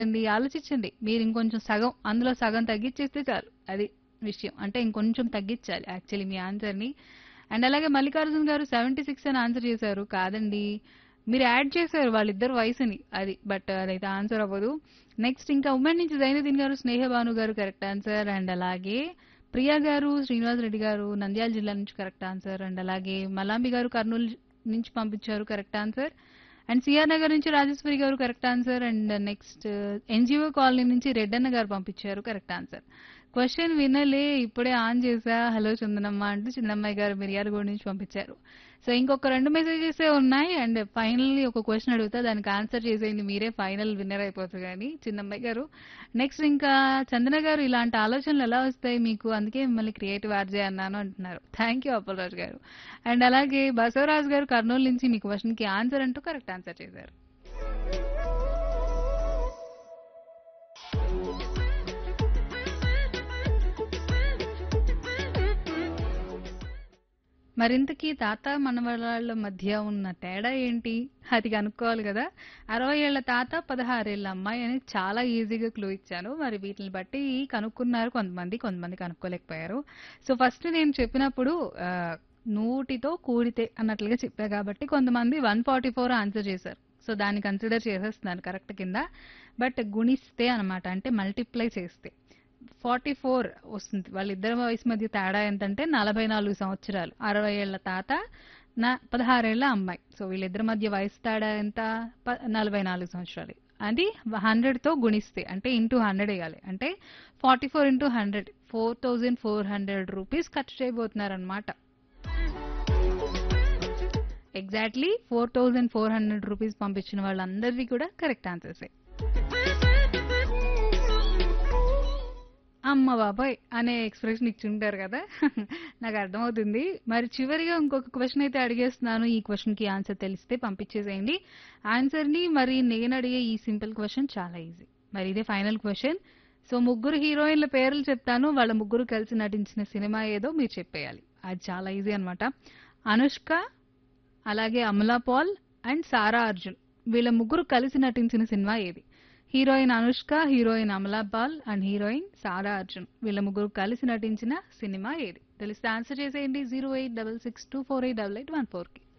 అండి ఆలోచించండి మీరు ఇంకొంచెం సగం అందులో సగం తగ్గించేస్తే చాలు అది విషయం అంటే ఇంకొంచెం తగ్గించాలి యాక్చువల్లీ మీ ఆన్సర్ని అండ్ అలాగే మల్లికార్జున్ గారు సెవెంటీ సిక్స్ అని ఆన్సర్ చేశారు కాదండి మీరు యాడ్ చేశారు వాళ్ళిద్దరు వయసుని అది బట్ అదైతే ఆన్సర్ అవ్వదు నెక్స్ట్ ఇంకా ఉమెన్ నుంచి జైనుద్దీన్ గారు స్నేహ భాను గారు కరెక్ట్ ఆన్సర్ అండ్ అలాగే ప్రియా గారు శ్రీనివాస్ రెడ్డి గారు నంద్యాల జిల్లా నుంచి కరెక్ట్ ఆన్సర్ అండ్ అలాగే మలాంబి గారు కర్నూలు నుంచి పంపించారు correct answer and CR Nagar నుంచి Rajeshwari garu correct answer and next NGO colony నుంచి రెడ్డన్న గారు పంపించారు కరెక్ట్ ఆన్సర్ క్వశ్చన్ వినలే ఇప్పుడే ఆన్ చేసా హలో చందనమ్మ అంటూ చిన్నమ్మాయి గారు మిర్యాలగూడ నుంచి పంపించారు సో ఇంకొక రెండు మెసేజెస్ ఉన్నాయి అండ్ ఫైనల్లీ ఒక క్వశ్చన్ అడుగుతా దానికి ఆన్సర్ చేసేయండి మీరే ఫైనల్ విన్నర్ అయిపోతారు కానీ చిన్నమ్మాయి గారు నెక్స్ట్ ఇంకా చందన గారు ఇలాంటి ఆలోచనలు ఎలా వస్తాయి మీకు అందుకే మిమ్మల్ని క్రియేటివ్ ఆర్జే అన్నాను అంటున్నారు థ్యాంక్ యూ అప్పలరాజు గారు అండ్ అలాగే బసవరాజు గారు కర్నూలు నుంచి మీ క్వశ్చన్కి ఆన్సర్ అంటూ కరెక్ట్ ఆన్సర్ చేశారు మరింతకీ తాత మనవరాళ్ళ మధ్య ఉన్న తేడా ఏంటి అది కనుక్కోవాలి కదా అరవై ఏళ్ల తాత పదహారేళ్ల అమ్మాయి అని చాలా ఈజీగా క్లూ ఇచ్చాను మరి వీటిని బట్టి కనుక్కున్నారు కొంతమంది కొంతమంది కనుక్కోలేకపోయారు సో ఫస్ట్ నేను చెప్పినప్పుడు ఆ, నూటితో కూడితే అన్నట్లుగా చెప్పా కాబట్టి కొంతమంది వన్ ఫార్టీ ఫోర్ ఆన్సర్ చేశారు సో దాన్ని కన్సిడర్ చేసేస్తున్నాను కరెక్ట్ కింద బట్ గుణిస్తే అనమాట అంటే మల్టిప్లై చేస్తే ఫార్టీ ఫోర్ వస్తుంది వాళ్ళిద్దరి వయసు మధ్య తేడా ఎంతంటే నలభై నాలుగు సంవత్సరాలు అరవై ఏళ్ల తాత నా పదహారేళ్ల అమ్మాయి సో వీళ్ళిద్దరి మధ్య వయసు తేడా ఎంత ప- నలభై నాలుగు సంవత్సరాలు అది హండ్రెడ్ తో గుణిస్తే అంటే ఇంటూ హండ్రెడ్ వేయాలి అంటే forty four into hundred four thousand four hundred rupees ఖర్చు చేయబోతున్నారు అనమాట exactly four thousand four hundred rupees పంపించిన వాళ్ళందరివి కూడా కరెక్ట్ ఆన్సర్సే అమ్మ బాబాయ్ అనే ఎక్స్ప్రెషన్ ఇచ్చుంటారు కదా నాకు అర్థమవుతుంది మరి చివరిగా ఇంకొక క్వశ్చన్ అయితే అడిగేస్తున్నాను ఈ క్వశ్చన్ కి ఆన్సర్ తెలిస్తే పంపించేసేయండి ఆన్సర్ ని మరి నేను అడిగే ఈ సింపుల్ క్వశ్చన్ చాలా ఈజీ మరి ఇదే ఫైనల్ క్వశ్చన్ సో ముగ్గురు హీరోయిన్ల పేర్లు చెప్తాను వాళ్ళ ముగ్గురు కలిసి నటించిన సినిమా ఏదో మీరు చెప్పేయాలి అది చాలా ఈజీ అన్నమాట అనుష్క అలాగే అమలా పాల్ అండ్ సారా అర్జున్ వీళ్ళ ముగ్గురు కలిసి నటించిన సినిమా ఏది heroine Anushka heroine Amala Paul and heroine Sara Arjun వీళ్ళ ముగ్గురు కలిసి నటించిన సినిమా ఏది తెలిస్తే ఆన్సర్ చేసేయండి zero eight double six two four eight double eight one ఫోర్కి